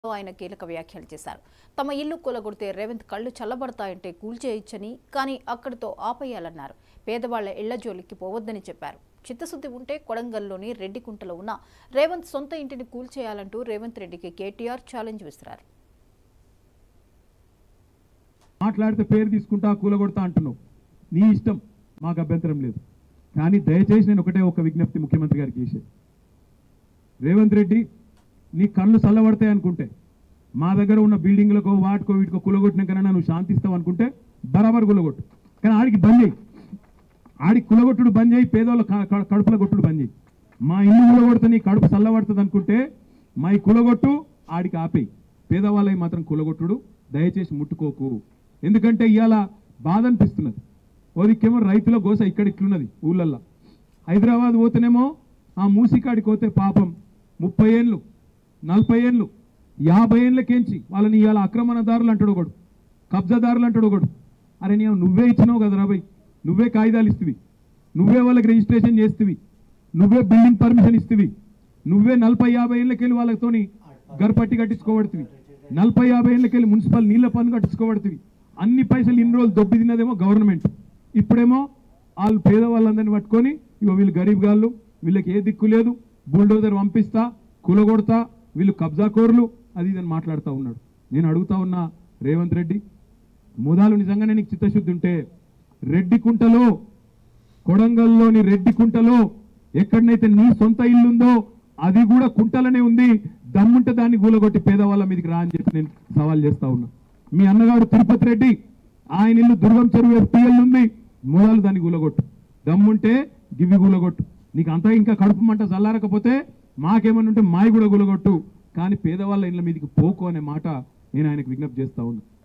ఆయన కీలక వ్యాఖ్యలు చేశారు తమ ఇల్లు కూలగొడితే రేవంత్ కళ్ళు చల్లబడతాయంటే కూల్చేయొచ్చని కానీ అక్కడితో ఆపేయాలన్నారు పేదవాళ్ల ఇళ్ల జోలికి పోవద్దని చెప్పారు చిత్తశుద్ధి ఉంటే కొడంగల్లోని రెడ్డికుంటలో ఉన్న రేవంత్ సొంత ఇంటిని కూల్చేయాలంటూ రేవంత్ రెడ్డికి కేటీఆర్ ఛాలెంజ్ విసిరారు మాట్లాడితే పేరు తీసుకుంటా కూలగొడతా అంటున్నావు నీ ఇష్టం మాకు అభ్యంతరం లేదు కానీ దయచేసి నేను ఒకటే ఒక విజ్ఞప్తి ముఖ్యమంత్రి గారికి చేసేది రేవంత్ రెడ్డి నీ కళ్ళు చల్లబడతాయి అనుకుంటే మా దగ్గర ఉన్న బిల్డింగ్లకో వాటికో వీటికో కులగొట్టినాకైనా నువ్వు శాంతిస్తావు అనుకుంటే బరాబర్ కులగొట్టు కానీ ఆడికి బంద్ చేయి ఆడికి కులగొట్టుడు బంద్ చేయి పేదోళ్ళ క- క- కడుపుల కొట్టుడు బంద్ చేయి మా ఇల్లు కులగొడితే నీ కడుపు చల్లబడుతుంది అనుకుంటే మా ఈ కులగొట్టు ఆడికి ఆపేయి పేదవాళ్ళకి మాత్రం కులగొట్టుడు దయచేసి ముట్టుకోకు ఎందుకంటే ఇవాళ బాధ అనిపిస్తున్నది ఓదికేమో రైతుల గోస ఇక్కడ ఇట్లున్నది ఊళ్ళల్లో హైదరాబాద్ పోతేనేమో ఆ మూసికాడికి పోతే పాపం ముప్పై ఏళ్ళు నలభై ఏళ్ళు యాభై ఏళ్ళకేంచి వాళ్ళని ఇవాళ ఆక్రమణదారులు అంటాడు ఒకడు కబ్జాదారులు అంటాడు ఒకడు అరే నీవు నువ్వే ఇచ్చినావు కదా రాబాయ్ నువ్వే కాగితాలు ఇస్తువి నువ్వే వాళ్ళకి రిజిస్ట్రేషన్ చేస్తువి నువ్వే బిల్డింగ్ పర్మిషన్ ఇస్తువి నువ్వే నలభై యాభై ఏళ్ళకెళ్ళి వాళ్ళతోని గర్పట్టి కట్టించుకోబడుతుంది నలభై యాభై ఏళ్ళకెళ్ళి మున్సిపల్ నీళ్ళ పన్ను కట్టించుకోబడుతుంది అన్ని పైసలు ఇన్ని రోజులు దొబ్బి తిన్నదేమో గవర్నమెంట్ ఇప్పుడేమో వాళ్ళు పేదవాళ్ళందరినీ పట్టుకొని ఇగో వీళ్ళు గరీబ్ గాళ్ళు వీళ్ళకి ఏ దిక్కు లేదు బుల్డోజర్ పంపిస్తా కూలగొడతా వీళ్ళు కబ్జాకోరులు అది ఇదని మాట్లాడుతూ ఉన్నాడు నేను అడుగుతా ఉన్నా రేవంత్ రెడ్డి ముదాలు నిజంగానే నీకు చిత్తశుద్ధి ఉంటే రెడ్డికుంటలో కొడంగల్లోని రెడ్డికుంటలో ఎక్కడనైతే నీ సొంత ఇల్లుందో అది కూడా కుంటలనే ఉంది దమ్ముంటే దాన్ని గూలగొట్టి పేదవాళ్ళ మీదకి రా అని చెప్పి నేను సవాల్ చేస్తా ఉన్నా మీ అన్నగాడు తిరుపతి రెడ్డి ఆయన ఇల్లు దుర్గం చెరువు ఎఫ్టీఎల్ ఉంది మూలాలు దాన్ని గూలగొట్టు దమ్ముంటే గివి గూలగొట్టు నీకు అంతా ఇంకా కడుపు మంట చల్లారకపోతే మాకేమన్నా ఉంటే మాయి కూడా గులగొట్టు కానీ పేదవాళ్ళ ఇళ్ళ మీదకి పోకు అనే మాట నేను ఆయనకు విజ్ఞప్తి చేస్తా ఉన్నా